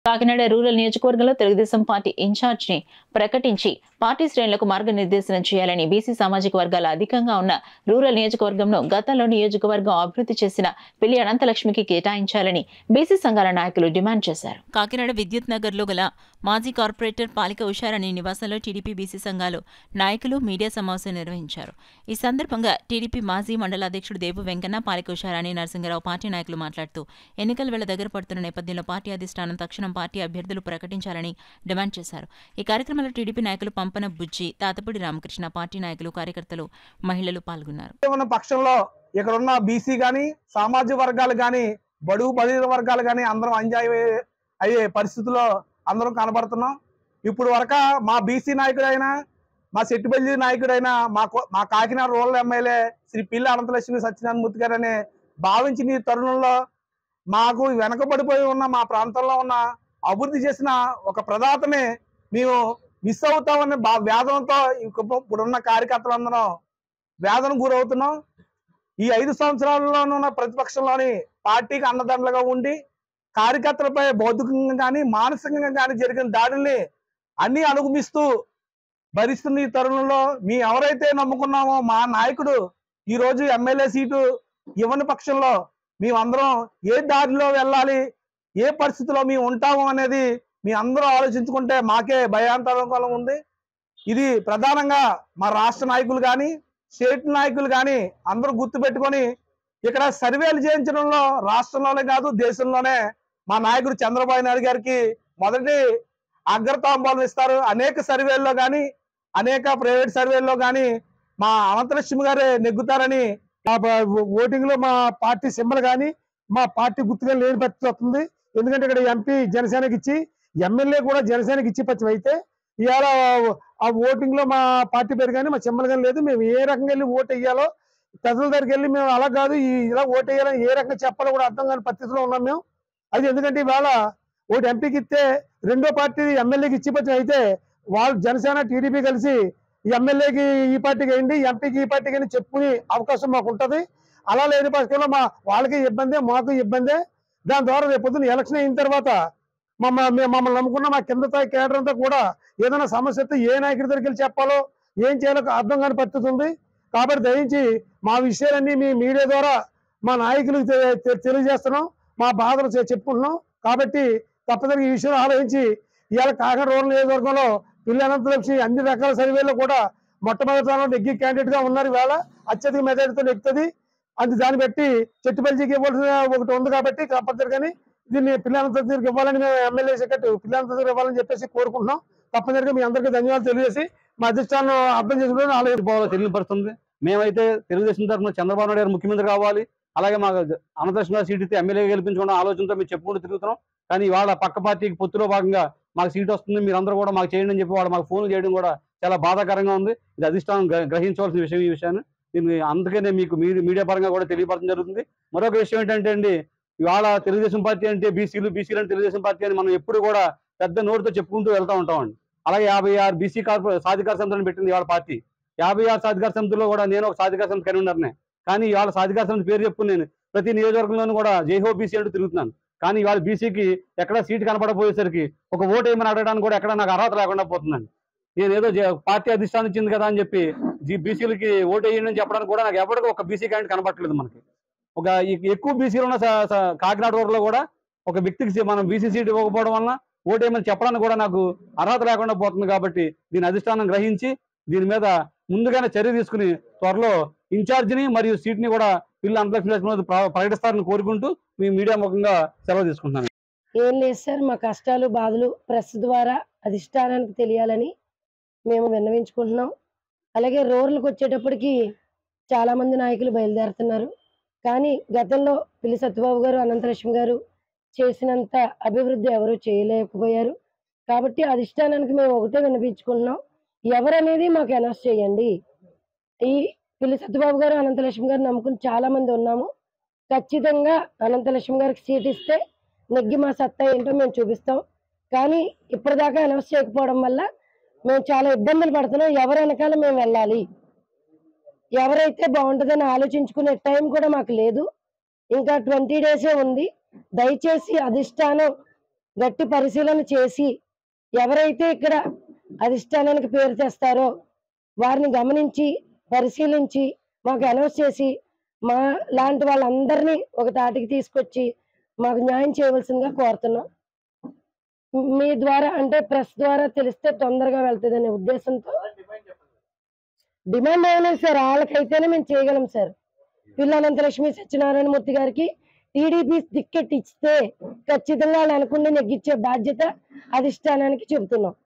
Kakinada rural నియోజకవర్గంలో Telugu Desam party incharge ని ప్రకటించి పార్టీ శ్రేణులకు మార్గనిర్దేశనం చేయాలని బీసీ సామాజిక వర్గాల అధికంగా ఉన్న రూరల్ నియోజకవర్గంలో గతంలో నియోజకవర్గం అభివృద్ధి చేసిన పిల్లి అనంతలక్ష్మికి కేటాయించాలని బీసీ సంఘాల నాయకులు డిమాండ్ చేశారు కాకినాడ విద్యుత్ నగర్ లో గల మాజీ కార్పొరేటర్ పాలిక ఉషారాణి నివాసంలో టీడీపీ బీసీ సంఘాలు నాయకులు మీడియా సమావేశం నిర్వహించారు ఈ సందర్భంగా టీడీపీ మాజీ మండల అధ్యక్షుడు దేవు వెంకన్న పాలిక ఉషారాణి నరసింహరావు పార్టీ నాయకులు మాట్లాడుతూ ఎన్నికల వేళ దగ్గర పడుతున్న నేపథ్యంలో పార్టీ అధిష్టానం తక్షణం పార్టీ అభ్యర్థులు ప్రకటించాలని డిమాండ్ చేశారు ఈ కార్యక్రమంలో టీడీపీ నాయకులు పంపన బుజ్జి తాతపూడి రామకృష్ణ పార్టీ నాయకులు కార్యకర్తలు మహిళలు పాల్గొన్నారు ఉన్న పక్షంలో ఇక్కడ ఉన్న బీసీ గాని సామాజిక వర్గాలు గాని బడుగు బదిలీ వర్గాలు గాని అందరం ఎంజాయ్ అయ్యే పరిస్థితుల్లో అందరం కనబడుతున్నాం ఇప్పుడు వరక మా బీసీ నాయకుడైన మా సెట్టుబల్లి నాయకుడైన మా కో- మా కాకినాడ రూరల్ ఎమ్మెల్యే శ్రీ పిల్లి అనంతలక్ష్మి సత్యనారాయణమూర్తి గారని భావించిన ఈ తరుణంలో మాకు వెనకబడిపోయి ఉన్న మా ప్రాంతంలో ఉన్న అభివృద్ధి చేసిన ఒక ప్రదాతని మేము మిస్ అవుతామని బా వేదనతో ఇప్పుడున్న కార్యకర్తలందరం వేదన గురవుతున్నాం ఈ ఐదు సంవత్సరాల్లోనూ ఉన్న ప్రతిపక్షంలోని పార్టీకి అన్నదండలుగా ఉండి కార్యకర్తలపై భౌతికంగా కానీ మానసికంగా కానీ జరిగిన దాడుల్ని అన్ని అనుగమిస్తూ భరిస్తున్న ఈ తరుణంలో మీ ఎవరైతే నమ్ముకున్నామో మా నాయకుడు ఈ రోజు ఎమ్మెల్యే సీటు ఇవ్వని పక్షంలో మేమందరం ఏ దారిలో వెళ్ళాలి ఏ పరిస్థితిలో మేము ఉంటాము అనేది మీ అందరూ ఆలోచించుకుంటే మాకే భయాంతరంగా ఉంది ఇది ప్రధానంగా మా రాష్ట్ర నాయకులు కానీ స్టేట్ నాయకులు కానీ అందరూ గుర్తుపెట్టుకొని ఇక్కడ సర్వేలు చేయించడంలో రాష్ట్రంలోనే కాదు దేశంలోనే మా నాయకుడు చంద్రబాబు నాయుడు గారికి మొదటి అగ్రతాంబాలు ఇస్తారు అనేక సర్వేల్లో కానీ అనేక ప్రైవేట్ సర్వేల్లో కానీ మా అనంతలక్ష్మి గారే నెగ్గుతారని మా ఓటింగ్ లో మా పార్టీ సింబల్ కానీ మా పార్టీ గుర్తుగా లేని పరిస్థితి వస్తుంది ఎందుకంటే ఇక్కడ ఎంపీ జనసేనకి ఇచ్చి ఎమ్మెల్యే కూడా జనసేనకి ఇచ్చి పచ్చం అయితే ఇవాళ ఆ ఓటింగ్ లో మా పార్టీ పేరు కానీ మా సింబల్ కానీ లేదు మేము ఏ రకంగా వెళ్ళి ఓటు వేయాలో ప్రజల దగ్గరికి వెళ్ళి మేము అలా కాదు ఈ ఇలా ఓటు వేయాలని ఏ రకంగా చెప్పాలో కూడా అర్థం కాని పరిస్థితిలో ఉన్నాం మేము అది ఎందుకంటే ఇవాళ ఓటు ఎంపీకి ఇస్తే రెండో పార్టీ ఎమ్మెల్యేకి ఇచ్చి పచ్చం అయితే వాళ్ళు జనసేన టీడీపీ కలిసి ఈ ఎమ్మెల్యేకి ఈ పార్టీకి వేయండి ఎంపీకి ఈ పార్టీకి అని చెప్పుకునే అవకాశం మాకు ఉంటది అలా లేని పక్షంలో మా వాళ్ళకి ఇబ్బందే మాకు ఇబ్బందే దాని ద్వారా రేపు పొద్దున్న ఎలక్షన్ అయిన తర్వాత మమ్మ మేము మమ్మల్ని నమ్ముకున్న మా కింద స్థాయి కేడర్ అంతా కూడా ఏదైనా సమస్య వస్తే ఏ నాయకుడి దగ్గరికి వెళ్ళి చెప్పాలో ఏం చేయాలో అర్థం కాని పరిస్థితి ఉంది కాబట్టి దయించి మా విషయాలన్నీ మీ మీడియా ద్వారా మా నాయకులకు తె- తె- తెలియజేస్తున్నాం మా బాధలు చె- చెప్పుకుంటున్నాం కాబట్టి తప్పనిసరిగా ఈ విషయం ఆలోచించి ఇవాళ కాకినాడ రూరల్ నియోజకవర్గంలో పిల్లి అనంతలక్ష్మి అన్ని రకాల సర్వేలో కూడా మొట్టమొదటి స్థానంలో నెగ్గి క్యాండిడేట్ గా ఉన్నారు ఇవాళ అత్యధిక మెజారిటీతో నెక్కుతుంది అది దాన్ని బట్టి చెట్టుపల్లికి ఇవ్వాల్సిన ఒకటి ఉంది కాబట్టి తప్పనిసరిగాని దీన్ని పిల్లలంతా దగ్గరికి ఇవ్వాలని మేము ఎమ్మెల్యే సెక్రటరీ పిల్లలంతా దగ్గర ఇవ్వాలని చెప్పేసి కోరుకుంటున్నాం తప్పనిసరిగా మీ అందరికీ ధన్యవాదాలు తెలియజేసి మా అధిష్టానం అర్థం చేసుకుంటే ఆలోచన పోవాలో తెలియపరుస్తుంది మేమైతే తెలుగుదేశం తరఫున చంద్రబాబు నాయుడు గారు ముఖ్యమంత్రి కావాలి అలాగే మా అనంతకృష్ణ గారు సీట్ ఇస్తే ఎమ్మెల్యే గెలిపించుకోవడం ఆలోచనతో మేము చెప్పుకుంటూ తిరుగుతున్నాం కానీ ఇవాళ పక్క పార్టీకి పొత్తులో భాగంగా మాకు సీట్ వస్తుంది మీరందరూ కూడా మాకు చేయండి అని చెప్పి వాడు మాకు ఫోన్ చేయడం కూడా చాలా బాధాకరంగా ఉంది ఇది అధిష్టానం గ్ర- గ్రహించవలసిన విషయం ఈ విషయాన్ని దీన్ని అందుకనే మీకు మీ- మీడియా పరంగా కూడా తెలియపరచడం జరుగుతుంది మరొక విషయం ఏంటంటే అండి ఇవాళ తెలుగుదేశం పార్టీ అంటే బీసీలు బీసీలు అంటే తెలుగుదేశం పార్టీ అని మనం ఎప్పుడు కూడా పెద్ద నోటితో చెప్పుకుంటూ వెళ్తూ ఉంటామండి అలాగే యాభై ఆరు బీసీ కార్పొరే సాధికార సమితిని పెట్టింది ఇవాళ పార్టీ యాభై ఆరు సాధికార సమితిలో కూడా నేను ఒక సాధికార సమితి కన్వీనర్నే కానీ ఇవాళ సాధికార సమితి పేరు చెప్పుకుని నేను ప్రతి నియోజకవర్గంలోనూ కూడా జైహో బీసీ అంటూ తిరుగుతున్నాను కానీ ఇవాళ బీసీకి ఎక్కడ సీట్ కనపడపోయేసరికి ఒక ఓటు ఏమని అడగడానికి కూడా ఎక్కడ నాకు అర్హత లేకుండా పోతుందండి నేను ఏదో జే- పార్టీ అధిష్టానం ఇచ్చింది కదా అని చెప్పి బీసీలకి ఓటు వేయండి అని చెప్పడానికి కూడా నాకు ఎవరికి ఒక బీసీ క్యాండిడేట్ కనపడట్లేదు మనకి ఒక ఎ- ఎక్కువ బీసీలు ఉన్న స- స- కాకినాడ రోడ్లో కూడా ఒక వ్యక్తికి సీ- మనం బీసీ సీట్ ఇవ్వకపోవడం వలన ఓటు ఏమని చెప్పడానికి కూడా నాకు అర్హత లేకుండా పోతుంది కాబట్టి దీని అధిష్టానం గ్రహించి దీని మీద ముందుగానే చర్య తీసుకుని త్వరలో ఇన్ఛార్జిని మరియు సీట్ని కూడా పిల్లలు అంతలక్ష్మి ప్రకటిస్తారని కోరుకుంటూ మీ మీడియా ముఖంగా సెలవు తీసుకుంటున్నాను ఏం లేదు సార్ మా కష్టాలు బాధలు ప్రెస్ ద్వారా అధిష్టానానికి తెలియాలని మేము విన్నవించుకుంటున్నాం అలాగే రోడ్లకు వచ్చేటప్పటికి చాలా మంది నాయకులు బయలుదేరుతున్నారు కానీ గతంలో పిల్లి సత్యబాబు గారు అనంతలక్ష్మి గారు చేసినంత అభివృద్ధి ఎవరు చేయలేకపోయారు కాబట్టి అధిష్టానానికి మేము ఒకటే వినిపించుకుంటున్నాం ఎవరనేది మాకు అనౌన్స్ చేయండి ఈ పిల్లి సత్యబాబు గారు అనంతలక్ష్మి గారు నమ్ముకుని చాలా మంది ఉన్నాము ఖచ్చితంగా అనంతలక్ష్మి గారికి సీట్ ఇస్తే నెగ్గి మా సత్తా ఏంటో మేము చూపిస్తాం కానీ ఇప్పటిదాకా అనౌన్స్ చేయకపోవడం వల్ల మేము చాలా ఇబ్బందులు పడుతున్నాం ఎవరి వెనకాల మేము వెళ్ళాలి ఎవరైతే బాగుంటుందని ఆలోచించుకునే టైం కూడా మాకు లేదు ఇంకా ట్వంటీ డేసే ఉంది దయచేసి అధిష్టానం గట్టి పరిశీలన చేసి ఎవరైతే ఇక్కడ అధిష్టానానికి పేరు తెస్తారో వారిని గమనించి పరిశీలించి మాకు అనౌన్స్ చేసి మా లాంటి వాళ్ళందరినీ ఒక తాటికి తీసుకొచ్చి మాకు న్యాయం చేయవలసిందిగా కోరుతున్నాం మీ ద్వారా అంటే ప్రెస్ ద్వారా తెలిస్తే తొందరగా వెళ్తుందనే ఉద్దేశంతో డిమాండ్ ఏమలేదు సార్ వాళ్ళకైతేనే మేము చేయగలం సార్ పిల్లనంతలక్ష్మి సత్యనారాయణమూర్తి గారికి టీడీపీ టికెట్ ఇస్తే ఖచ్చితంగా వాళ్ళు అనుకుంటే నెగ్గించే బాధ్యత అధిష్టానానికి చెబుతున్నాం